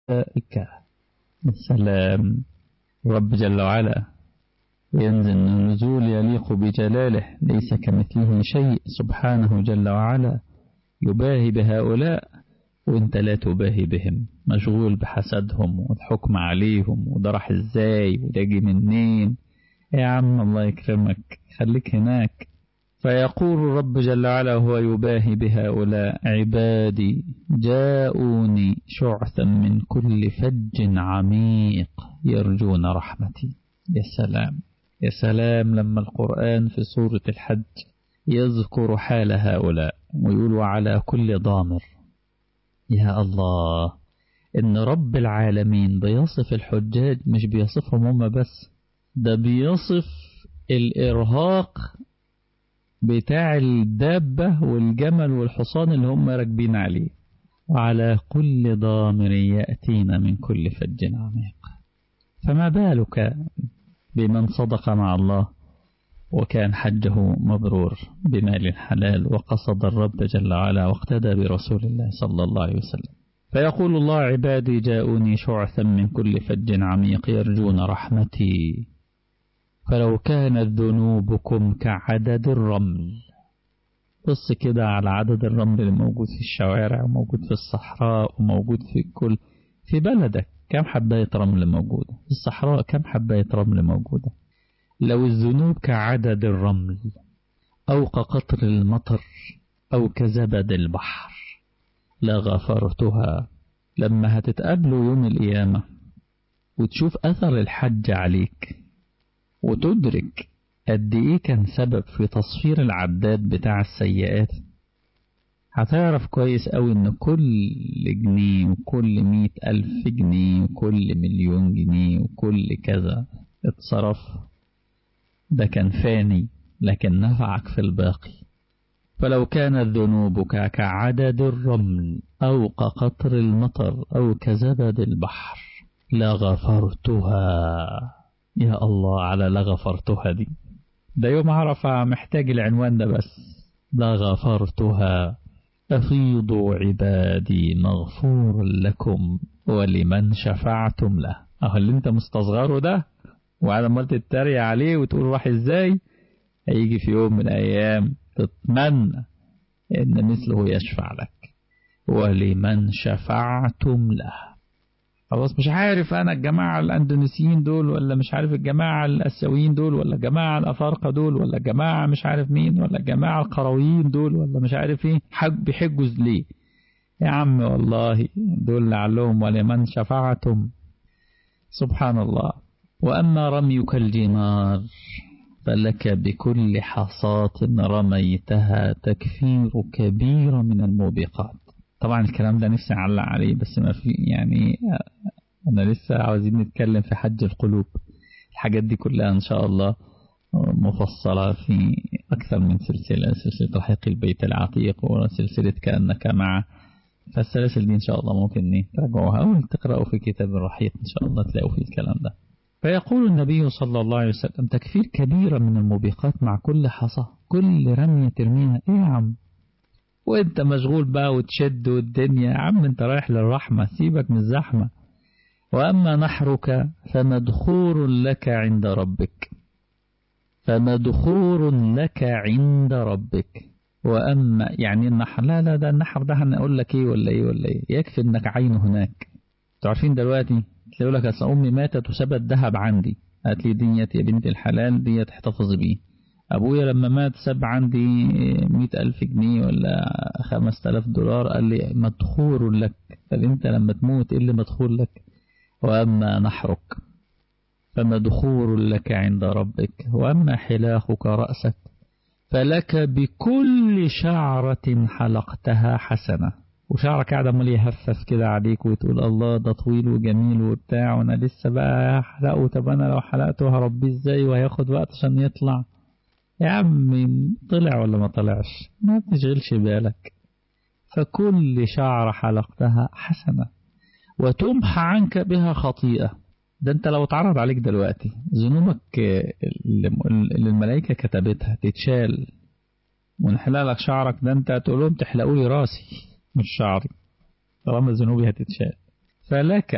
الملائكة السلام رب جل وعلا ينزل نزول يليق بجلاله ليس كمثله شيء سبحانه جل وعلا يباهي بهؤلاء وانت لا تباهي بهم مشغول بحسدهم والحكم عليهم وده راح ازاي وده جه منين يا عم الله يكرمك خليك هناك فيقول الرب جل وعلا وهو يباهي بهؤلاء عبادي جاءوني شعثا من كل فج عميق يرجون رحمتي يا سلام يا سلام لما القرآن في سورة الحج يذكر حال هؤلاء ويقول وعلى كل ضامر يا الله إن رب العالمين بيصف الحجاج مش بيصفهم هم بس ده بيصف الإرهاق بتاع الدابة والجمل والحصان اللي هم راكبين عليه وعلى كل ضامر يأتين من كل فج عميق فما بالك بمن صدق مع الله وكان حجه مبرور بمال حلال وقصد الرب جل وعلا واقتدى برسول الله صلى الله عليه وسلم فيقول الله عبادي جاءوني شعثا من كل فج عميق يرجون رحمتي فلو كانت ذنوبكم كعدد الرمل بص كده على عدد الرمل اللي موجود في الشوارع وموجود في الصحراء وموجود في كل في بلدك كم حباية رمل موجودة في الصحراء كم حباية رمل موجودة لو الذنوب كعدد الرمل أو كقطر المطر أو كزبد البحر لغفرتها لما هتتقابلوا يوم القيامة وتشوف أثر الحج عليك وتدرك قد إيه كان سبب في تصفير العداد بتاع السيئات هتعرف كويس أوي إن كل جنيه وكل مئة ألف جنيه وكل مليون جنيه وكل كذا اتصرف ده كان فاني لكن نفعك في الباقي فلو كانت ذنوبك كعدد الرمل أو كقطر المطر أو كزبد البحر لغفرتها يا الله على لغفرتها دي ده يوم عرفة محتاج العنوان ده بس لغفرتها أفيضوا عبادي مغفور لكم ولمن شفعتم له أهو اللي انت مستصغره ده وعلى ما تتريق عليه وتقول راح ازاي هيجي في يوم من الأيام تتمنى إن مثله يشفع لك ولمن شفعتم له خلاص مش عارف أنا الجماعة الأندونيسيين دول ولا مش عارف الجماعة الأسيويين دول ولا الجماعة الأفارقة دول ولا الجماعة مش عارف مين ولا الجماعة القرويين دول ولا مش عارف ايه حج بيحجوا ليه يا عم والله دول لعلهم ولمن شفعتم سبحان الله وأما رميك الجمار فلك بكل حصاة رميتها تكفير كبير من الموبقات طبعا الكلام ده نفسي أعلق عليه بس ما في يعني أنا لسه عاوزين نتكلم في حج القلوب الحاجات دي كلها إن شاء الله مفصلة في أكثر من سلسلة سلسلة رحيق البيت العتيق وسلسلة كأنك مع فالسلاسل دي إن شاء الله ممكن تراجعوها أو تقرأوا في كتاب الرحيق إن شاء الله تلاقوا فيه الكلام ده فيقول النبي صلى الله عليه وسلم تكفير كبيرة من الموبقات مع كل حصى كل رمية ترميها ايه يا عم وانت مشغول بقى وتشد والدنيا يا عم انت رايح للرحمة سيبك من الزحمة وأما نحرك فمدخور لك عند ربك فمدخور لك عند ربك وأما يعني النحر لا لا ده النحر ده هنقول لك ايه ولا ايه ولا ايه يكفي انك عينه هناك تعرفين دلوقتي تقول لك أصل أمي ماتت وسابت ذهب عندي قالت لي ديت يا بنت الحلال ديت احتفظي بيه أبويا لما مات ساب عندي مئة ألف جنيه ولا خمسة آلاف دولار قال لي مدخور لك طب أنت لما تموت إيه اللي مدخور لك وأما نحرك فمدخور لك عند ربك وأما حلاقك رأسك فلك بكل شعرة حلقتها حسنة وشعرك قاعد عمال يهفف كده عليك وتقول الله ده طويل وجميل وبتاع وانا لسه بقى هحلقه طب انا لو حلقته هربيه ازاي وهياخد وقت عشان يطلع يا عم طلع ولا ما طلعش ما تشغلش بالك فكل شعر حلقتها حسنة وتمحى عنك بها خطيئة ده انت لو اتعرض عليك دلوقتي ذنوبك اللي الملائكة كتبتها تتشال ونحلق لك شعرك ده انت تقول لهم تحلقوا لي راسي مش شعري طالما ذنوبي هتتشال فلك